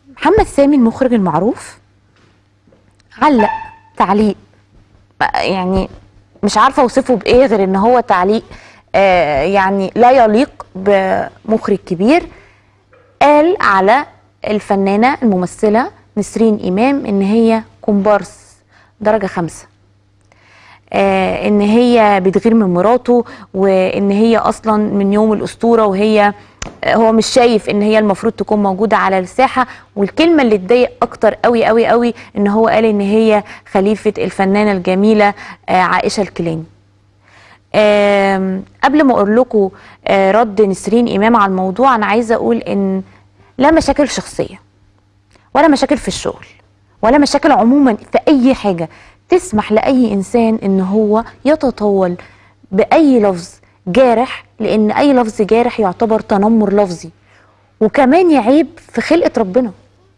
محمد سامي المخرج المعروف علق تعليق يعني مش عارفه اوصفه بايه غير ان هو تعليق آه يعني لا يليق بمخرج كبير قال على الفنانه الممثله نسرين امام ان هي كومبارس درجه خمسه آه ان هي بتغير من مراته وان هي اصلا من يوم الاسطوره وهي آه هو مش شايف ان هي المفروض تكون موجوده على الساحه والكلمه اللي تضايق اكتر قوي قوي قوي ان هو قال ان هي خليفه الفنانه الجميله آه عائشه الكيلاني آم، قبل ما اقول لكم آه، رد نسرين امام على الموضوع انا عايزه اقول ان لا مشاكل شخصيه ولا مشاكل في الشغل ولا مشاكل عموما في اي حاجه تسمح لاي انسان ان هو يتطاول باي لفظ جارح لان اي لفظ جارح يعتبر تنمر لفظي وكمان يعيب في خلقه ربنا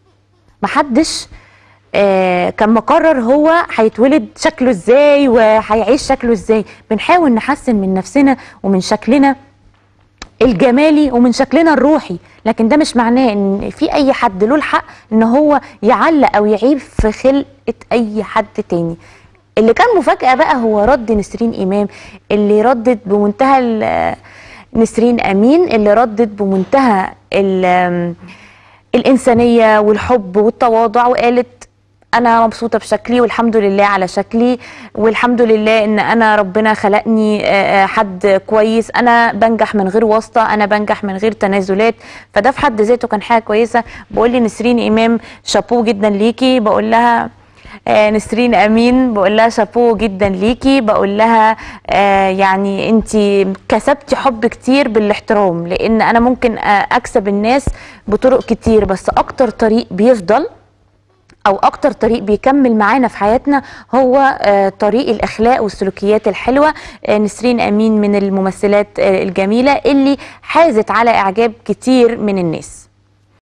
محدش آه كان مقرر هو هيتولد شكله ازاي وهيعيش شكله ازاي بنحاول نحسن من نفسنا ومن شكلنا الجمالي ومن شكلنا الروحي لكن ده مش معناه ان في اي حد له الحق ان هو يعلق او يعيب في خلقه اي حد تاني اللي كان مفاجاه بقى هو رد نسرين امام اللي ردت بمنتهى ال- نسرين امين اللي ردت بمنتهى ال- الانسانيه والحب والتواضع وقالت انا مبسوطه بشكلي والحمد لله على شكلي والحمد لله ان انا ربنا خلقني آه، آه، حد كويس انا بنجح من غير واسطه انا بنجح من غير تنازلات فده في حد ذاته كان حاجه كويسه بقول لي نسرين امام شابوه جدا ليكي بقول لها آه، نسرين امين بقول لها شابوه جدا ليكي بقول لها آه، يعني انت كسبتي حب كتير بالاحترام لان انا ممكن آه، اكسب الناس بطرق كتير بس اكتر طريق بيفضل او اكتر طريق بيكمل معانا في حياتنا هو آه، طريق الاخلاق والسلوكيات الحلوه آه، نسرين امين من الممثلات آه، الجميله اللي حازت على اعجاب كتير من الناس